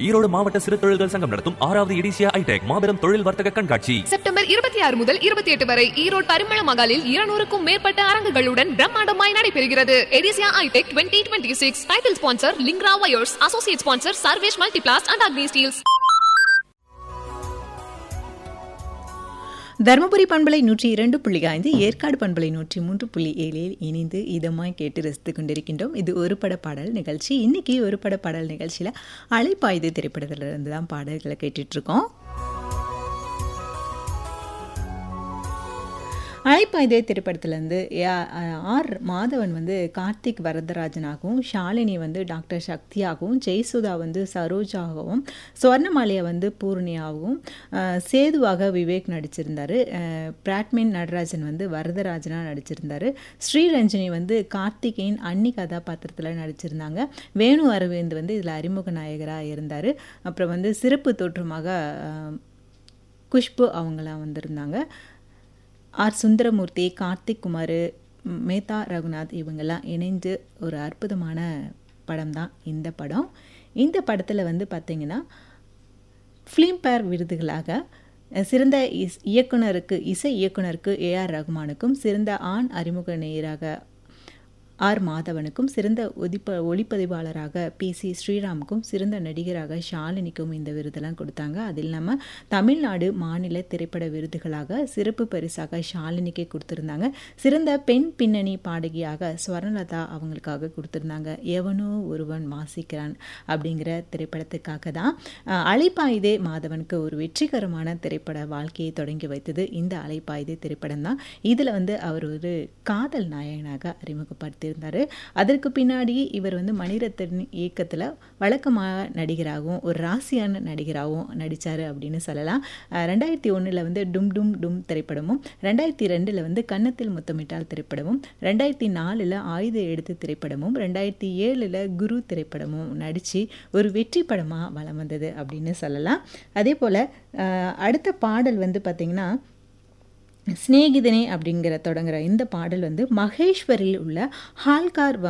ஈரோடு மாவட்ட சிறு தொழில்கள் சங்கம் நடத்தும் ஆறாவது எடிசியா ஐடெக் மாபெரும் தொழில் வர்த்தக கண்காட்சி செப்டம்பர் இருபத்தி ஆறு முதல் இருபத்தி எட்டு வரை ஈரோடு பரிமள மகாலில் இருநூறுக்கும் மேற்பட்ட அரங்குகளுடன் பிரம்மாண்டமாய் நடைபெறுகிறது எடிசியா ஐடெக் twenty twenty six title sponsor லிங்க்ரா wires associate sponsor Sarvesh multiplast and Agni steels Dharmapuri பண்பலை நூற்றி இரண்டு புள்ளி ஐந்து ஏற்காடு பண்பலை நூற்றி மூன்று புள்ளி ஏழில் இணைந்து இதமாய் கேட்டு ரசித்துக் கொண்டிருக்கின்றோம் இது ஒரு பட பாடல் நிகழ்ச்சி இன்னைக்கு ஒரு பட பாடல் நிகழ்ச்சியில் அலைப்பாயுது திரைப்படத்திலிருந்து தான் பாடல்களை கேட்டுட்டு இருக்கோம் அழைப்பாயுதே திரைப்படத்திலேருந்து ஆர் மாதவன் வந்து கார்த்திக் வரதராஜனாகவும் ஷாலினி வந்து டாக்டர் சக்தியாகவும் ஜெயசுதா வந்து சரோஜாகவும் சுவர்ணமாலியா வந்து பூர்ணியாகவும் அஹ், சேதுவாக விவேக் நடிச்சிருந்தார் பிராட்மின் நடராஜன் வந்து வரதராஜனாக நடிச்சிருந்தார் ஸ்ரீரஞ்சனி வந்து கார்த்திகேயன் அன்னி கதாபாத்திரத்தில் நடிச்சிருந்தாங்க வேணு அரவிந்த் வந்து இதில் அறிமுக நாயகராக இருந்தார் அப்புறம் வந்து சிறப்பு தோற்றமாக அஹ், குஷ்பு அவங்களாம் வந்திருந்தாங்க ஆர் சுந்தரமூர்த்தி கார்த்திக் குமார் ம், மேத்தா ரகுநாத் இவங்கெல்லாம் இணைந்து ஒரு அற்புதமான படம் தான் இந்த படம் இந்த படத்தில் வந்து பார்த்திங்கன்னா ஃபிலிம்பேர் விருதுகளாக அஹ், சிறந்த இஸ் இயக்குனருக்கு இசை இயக்குனருக்கு ஏஆர் ரகுமானுக்கும் சிறந்த ஆண் அறிமுக நேயராக ஆர் மாதவனுக்கும் சிறந்த ஒதிப்ப ஒளிப்பதிவாளராக பி சி ஸ்ரீராமுக்கும் சிறந்த நடிகராக ஷாலினிக்கும் இந்த விருதெல்லாம் கொடுத்தாங்க அது இல்லாமல் தமிழ்நாடு மாநில திரைப்பட விருதுகளாக சிறப்பு பரிசாக ஷாலினிக்கு கொடுத்துருந்தாங்க சிறந்த பெண் பின்னணி பாடகியாக ஸ்வர்ணலதா அவங்களுக்காக கொடுத்துருந்தாங்க எவனோ ஒருவன் வாசிக்கிறான் அப்படிங்கிற திரைப்படத்துக்காக தான் அஹ், அலைப்பாயுதே மாதவனுக்கு ஒரு வெற்றிகரமான திரைப்பட வாழ்க்கையை தொடங்கி வைத்தது இந்த அலைப்பாயுதே திரைப்படம் தான் இதில் வந்து அவர் ஒரு காதல் நாயகனாக அறிமுகப்படுத்தியிருந்தார் அதற்கு பின்னாடி இவர் வந்து மணிரத்ன இயக்கத்தில் வழக்கமாக நடிகராகவும் ஒரு ராசியான நடிகராகவும் நடித்தார் அப்படின்னு சொல்லலாம் அஹ் ரெண்டாயிரத்தி ஒன்றில் வந்து டும் டும் டும் திரைப்படமும் ரெண்டாயிரத்தி ரெண்டில் வந்து கன்னத்தில் முத்தமிட்டால் திரைப்படமும் ரெண்டாயிரத்தி நாலில் ஆயுத எடுத்து திரைப்படமும் ரெண்டாயிரத்தி ஏழில் குரு திரைப்படமும் நடித்து ஒரு வெற்றி படமாக வலம் வந்தது அப்படின்னு சொல்லலாம் அதே போல் அடுத்த பாடல் வந்து பார்த்திங்கன்னா சிநேகிதனே அப்படிங்கிற தொடங்குற இந்த பாடல் வந்து மகேஸ்வரில் உள்ள ஹால்கார்